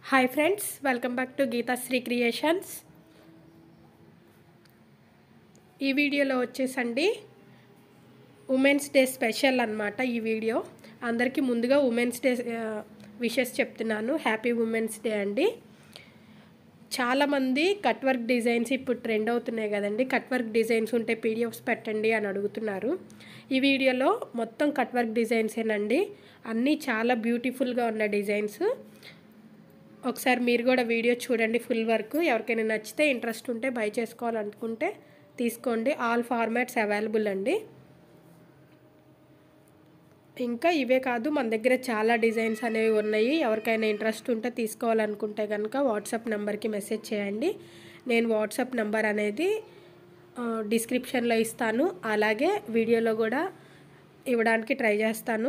hi friends welcome back to Geethasri creations ఈ వీడియోలో వచ్చేసండి ఉమెన్స్ డే స్పెషల్ అన్నమాట ఈ వీడియో అందరికీ ముందుగా ఉమెన్స్ డే విషెస్ చెప్తున్నాను హ్యాపీ ఉమెన్స్ డే అండి చాలామంది కట్ వర్క్ డిజైన్స్ ఇప్పుడు ట్రెండ్ అవుతున్నాయి కదండి కట్ వర్క్ డిజైన్స్ ఉంటే పీడిఎఫ్స్ పెట్టండి అని అడుగుతున్నారు ఈ వీడియోలో మొత్తం కట్ వర్క్ డిజైన్సేనండి అన్నీ చాలా బ్యూటిఫుల్గా ఉన్న డిజైన్స్ ఒకసారి మీరు కూడా వీడియో చూడండి ఫుల్ వర్క్ ఎవరికైనా నచ్చితే ఇంట్రెస్ట్ ఉంటే బై చేసుకోవాలనుకుంటే తీసుకోండి ఆల్ ఫార్మాట్స్ అవైలబుల్ అండి ఇంకా ఇవే కాదు మన దగ్గర చాలా డిజైన్స్ అనేవి ఉన్నాయి ఎవరికైనా ఇంట్రెస్ట్ ఉంటే తీసుకోవాలనుకుంటే కనుక వాట్సాప్ నెంబర్కి మెసేజ్ చేయండి నేను వాట్సాప్ నెంబర్ అనేది డిస్క్రిప్షన్లో ఇస్తాను అలాగే వీడియోలో కూడా ఇవ్వడానికి ట్రై చేస్తాను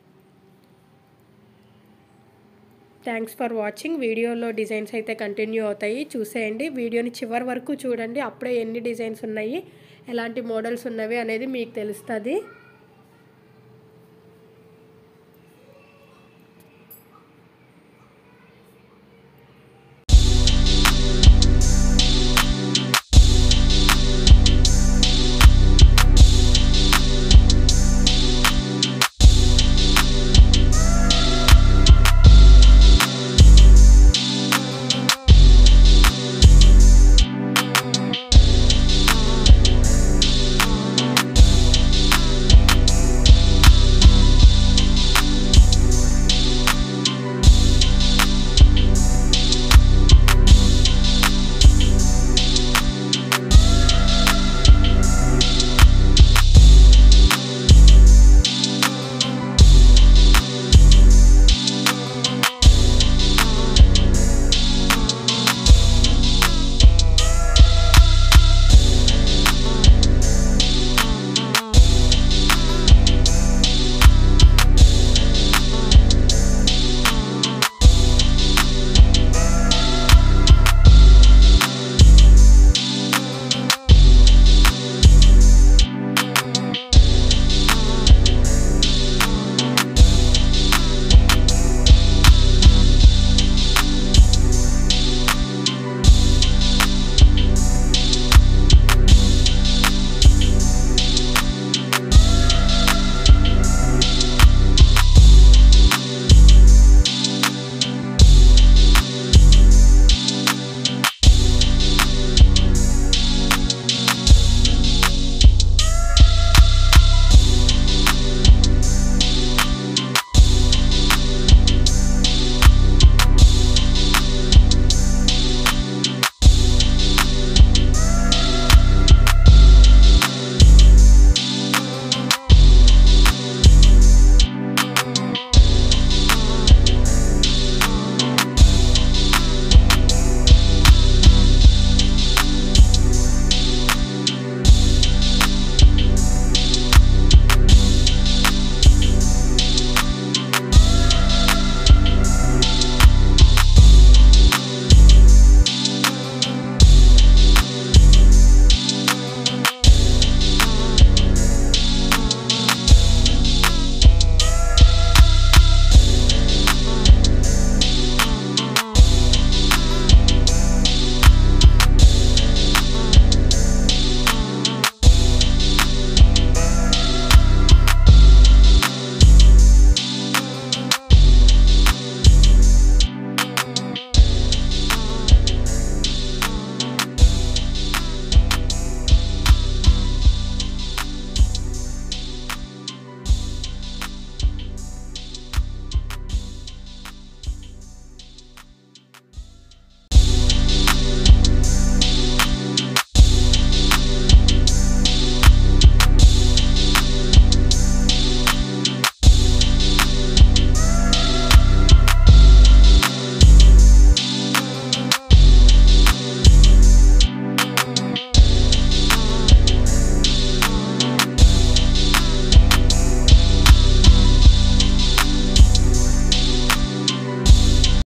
థ్యాంక్స్ ఫర్ వాచింగ్ వీడియోలో డిజైన్స్ అయితే కంటిన్యూ అవుతాయి చూసేయండి వీడియోని చివరి వరకు చూడండి అప్పుడే ఎన్ని డిజైన్స్ ఉన్నాయి ఎలాంటి మోడల్స్ ఉన్నవి అనేది మీకు తెలుస్తుంది